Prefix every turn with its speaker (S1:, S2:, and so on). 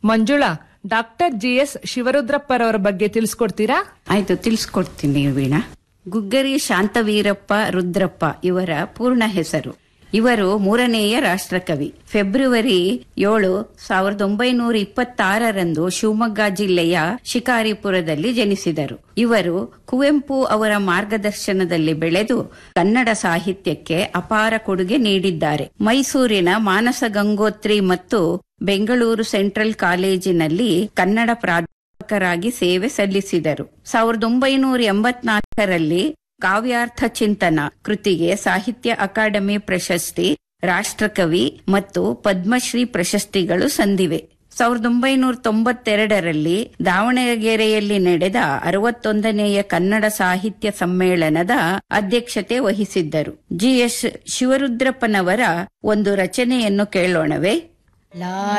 S1: Manjula doctor G S ಶಿವರುದ್ರಪ್ಪರವರ ಬಗ್ಗೆ ತಿಳಿಸ್ಕೊಡ್ತೀರಾ
S2: ಆಯ್ತು ತಿಳಿಸ್ಕೊಡ್ತೀನಿ ವೀಣಾ ಗುಗ್ಗರಿ ಶಾಂತವೀರಪ್ಪ ರುದ್ರಪ್ಪ ಇವರ ಪೂರ್ಣ ಹೆಸರು ಇವರು ಮೂರನೆಯ ರಾಷ್ಟ್ರಕವಿ ಫೆಬ್ರವರಿ ಏಳು ಸಾವಿರದ ಒಂಬೈನೂರ ಇಪ್ಪತ್ತಾರರಂದು ಶಿವಮೊಗ್ಗ ಜಿಲ್ಲೆಯ ಶಿಕಾರಿಪುರದಲ್ಲಿ ಜನಿಸಿದರು ಇವರು ಕುವೆಂಪು ಅವರ ಮಾರ್ಗದರ್ಶನದಲ್ಲಿ ಬೆಳೆದು ಕನ್ನಡ ಸಾಹಿತ್ಯಕ್ಕೆ ಅಪಾರ ಕೊಡುಗೆ ನೀಡಿದ್ದಾರೆ ಮೈಸೂರಿನ ಮಾನಸ ಗಂಗೋತ್ರಿ ಮತ್ತು ಬೆಂಗಳೂರು ಸೆಂಟ್ರಲ್ ಕಾಲೇಜಿನಲ್ಲಿ ಕನ್ನಡ ಪ್ರಾಧ್ಯಾಪಕರಾಗಿ ಸೇವೆ ಸಲ್ಲಿಸಿದರು ಸಾವಿರದ ಒಂಬೈನೂರ ಎಂಬತ್ನಾಲ್ಕರಲ್ಲಿ ಕಾವ್ಯಾರ್ಥ ಚಿಂತನ ಕೃತಿಗೆ ಸಾಹಿತ್ಯ ಅಕಾಡೆಮಿ ಪ್ರಶಸ್ತಿ ರಾಷ್ಟ್ರಕವಿ ಮತ್ತು ಪದ್ಮಶ್ರೀ ಪ್ರಶಸ್ತಿಗಳು ಸಂದಿವೆ ಸಾವಿರದ ಒಂಬೈನೂರ ತೊಂಬತ್ತೆರಡರಲ್ಲಿ ದಾವಣಗೆರೆಯಲ್ಲಿ ನಡೆದ ಅರವತ್ತೊಂದನೆಯ ಕನ್ನಡ ಸಾಹಿತ್ಯ ಸಮ್ಮೇಳನದ ಅಧ್ಯಕ್ಷತೆ ವಹಿಸಿದ್ದರು ಜಿಎಸ್ ಶಿವರುದ್ರಪ್ಪನವರ ಒಂದು ರಚನೆಯನ್ನು ಕೇಳೋಣವೇ
S3: ಲಾ